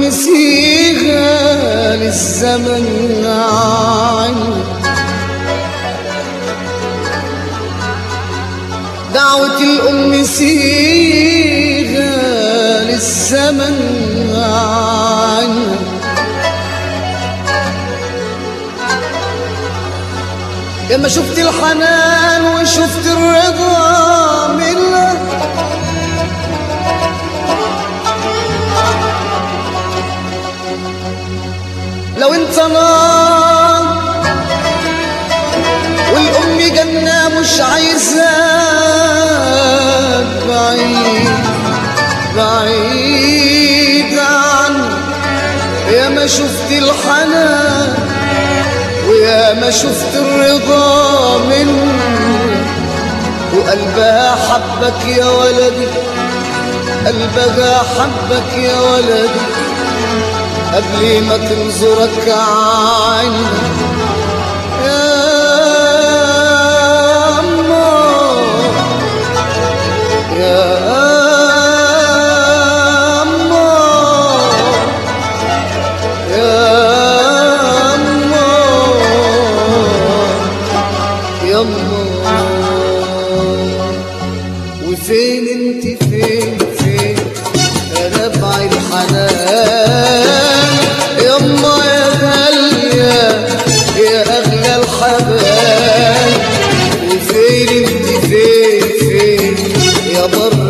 الأم سيغة للزمن عني دعوة الأم سيغة للزمن عني لما شفت الحنان وشفت الرضا منك لو انت نار والام جنة مش عايزاك بعيد بعيد عنك يا ما شفت الحنان ويا ما شفت الرضا منك وقلبها حبك يا ولدي قلبها حبك يا ولدي قبل ما تنظرك عيني يا أما يا أما يا أما يا أما وفين انت فين فين يا نبع الحنان يما يا غالية يا أغلى الحبايب وفين انت فين فين يا بر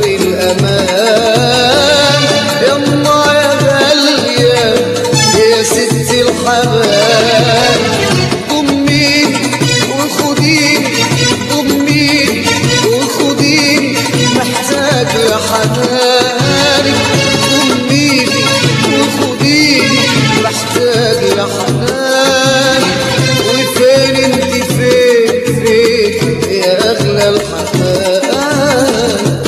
الأمان يما يا غالية يا ست الحبايب ضميني وخديني ضميني وخديني محتاج لحنانك ضميني وخديني محتاج لحنانك وفين انت فين فين يا اغلى الحنان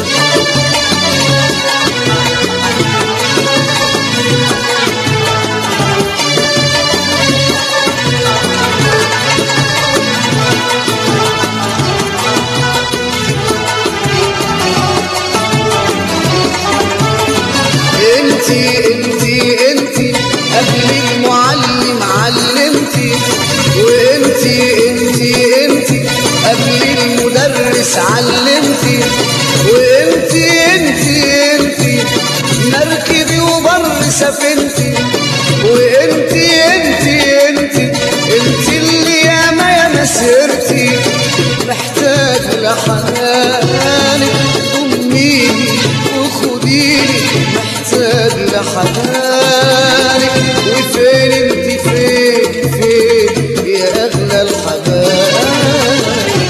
انتي انتي انتي قبل المعلم علمتي وانتي انتي انتي قبل المدرس علمتي وانتي انتي انتي مركبي وبر سفينتي وانتي انتي انتي انتي اللي ياما ياما سرتي محتاج لحنانك ضميني وخديني محتاج لحنانك وفين انت فين فين يا اغلى الحبايب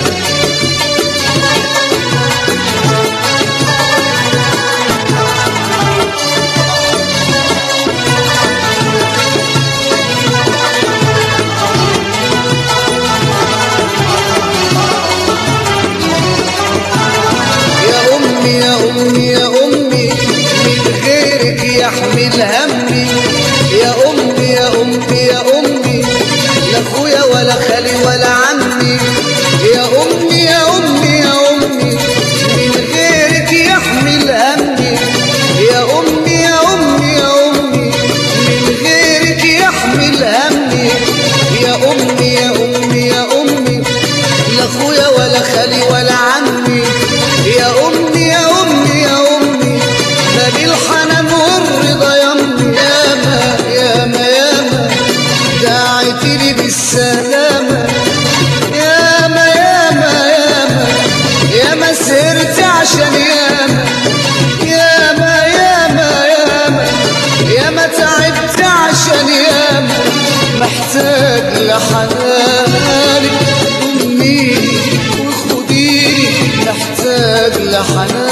يا أمي يا أمي يا أمي من غيرك يحمل همي يا أمي يا أمي يا أمي لا أخويا ولا خالي ولا عمي يا أمي يا أمي يا أمي من غيرك يحمل همي يا أمي يا أمي يا أمي من غيرك يحمل همي يا أمي يا أمي يا أمي لا أخويا ولا خالي ولا عمي يا أمي يا أمي يا أمي ما بالحنان والرضا يا أمي ياما ياما ياما دعيت لي بالسلامة ياما ياما ياما ياما سهرت عشان ياما ياما ياما ياما ياما تعبت عشان ياما محتاج لحنانك ضميني وخديني محتاج لحنانك